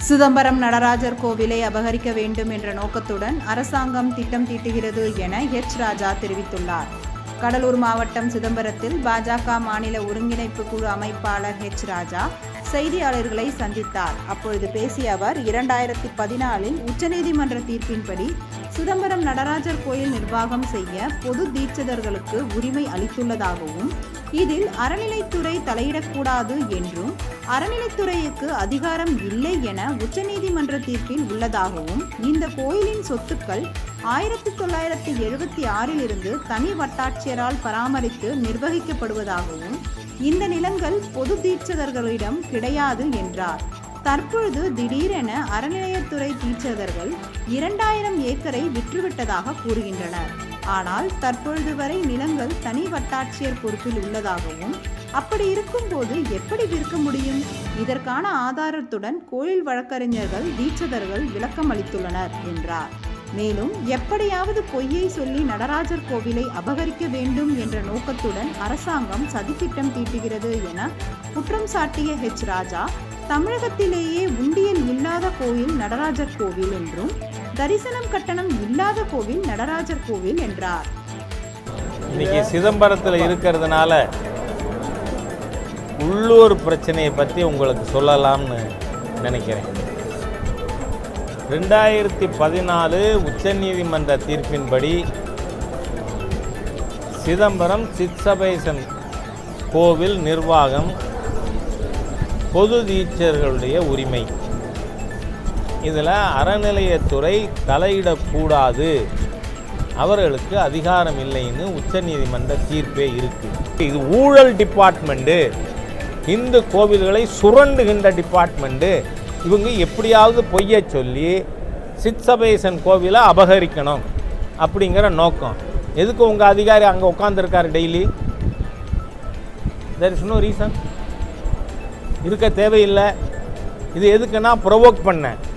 சிதம்பரம் நடராஜர் கோவிலை அபகரிக்க வேண்டும் என்ற நோக்கத்துடன் அரசாங்கம் திட்டம் தீட்டுகிறது என எச் ராஜா தெரிவித்துள்ளார் கடலூர் மாவட்டம் சிதம்பரத்தில் பாஜக மாநில ஒருங்கிணைப்பு குழு அமைப்பாளர் ஹெச் ராஜா செய்தியாளர்களை சந்தித்தார் அப்பொழுது பேசிய அவர் இரண்டாயிரத்தி பதினாலில் உச்சநீதிமன்ற தீர்ப்பின்படி சிதம்பரம் நடராஜர் கோயில் நிர்வாகம் செய்ய பொது தீட்சிதர்களுக்கு உரிமை அளித்துள்ளதாகவும் இதில் அறநிலைத்துறை தலையிடக்கூடாது என்றும் அறநிலைத்துறைக்கு அதிகாரம் இல்லை என உச்சநீதிமன்ற தீர்ப்பில் உள்ளதாகவும் இந்த கோயிலின் சொத்துக்கள் ஆயிரத்தி தொள்ளாயிரத்தி எழுபத்தி ஆறிலிருந்து தனி வட்டாட்சியரால் பராமரித்து நிர்வகிக்கப்படுவதாகவும் இந்த நிலங்கள் பொது தீட்சிதர்களிடம் கிடையாது என்றார் தற்பொழுது திடீரென அறநிலையத்துறை தீட்சிதர்கள் இரண்டாயிரம் ஏக்கரை விற்றுவிட்டதாக கூறுகின்றனர் ஆனால் தற்பொழுது வரை நிலங்கள் தனி வட்டாட்சியர் பொறுப்பில் உள்ளதாகவும் அப்படி இருக்கும்போது எப்படி விற்க முடியும் இதற்கான ஆதாரத்துடன் கோயில் வழக்கறிஞர்கள் தீட்சிதர்கள் விளக்கம் அளித்துள்ளனர் என்றார் மேலும் எப்படியாவது பொய்யை சொல்லி நடராஜர் கோவிலை அபகரிக்க வேண்டும் என்ற நோக்கத்துடன் அரசாங்கம் சதித்திட்டம் தீட்டுகிறது என குற்றம் சாட்டிய ஹெச் ராஜா தமிழகத்திலேயே உண்டியல் இல்லாத கோயில் நடராஜர் கோவில் என்றும் தரிசனம் கட்டணம் இல்லாத கோவில் நடராஜர் கோவில் என்றார் இன்னைக்கு சிதம்பரத்தில் இருக்கிறதுனால உள்ளூர் பிரச்சனையை பற்றி உங்களுக்கு சொல்லலாம்னு நினைக்கிறேன் ரெண்டாயிரத்தி பதினாலு உச்சநீதிமன்ற தீர்ப்பின்படி சிதம்பரம் சித்சபேசன் கோவில் நிர்வாகம் பொது தீட்சர்களுடைய உரிமை இதில் அறநிலையத்துறை தலையிடக்கூடாது அவர்களுக்கு அதிகாரம் இல்லைன்னு உச்சநீதிமன்ற தீர்ப்பே இருக்கு இது ஊழல் டிபார்ட்மெண்ட்டு இந்து கோவில்களை சுரண்டுகின்ற டிபார்ட்மெண்ட்டு இவங்க எப்படியாவது பொய்யை சொல்லி சித்சபேசன் கோவிலை அபகரிக்கணும் அப்படிங்கிற நோக்கம் எதுக்கு உங்கள் அதிகாரி அங்கே உட்காந்துருக்காரு daily there is no reason இருக்க தேவையில்லை இது எதுக்குன்னா ப்ரொவோக் பண்ண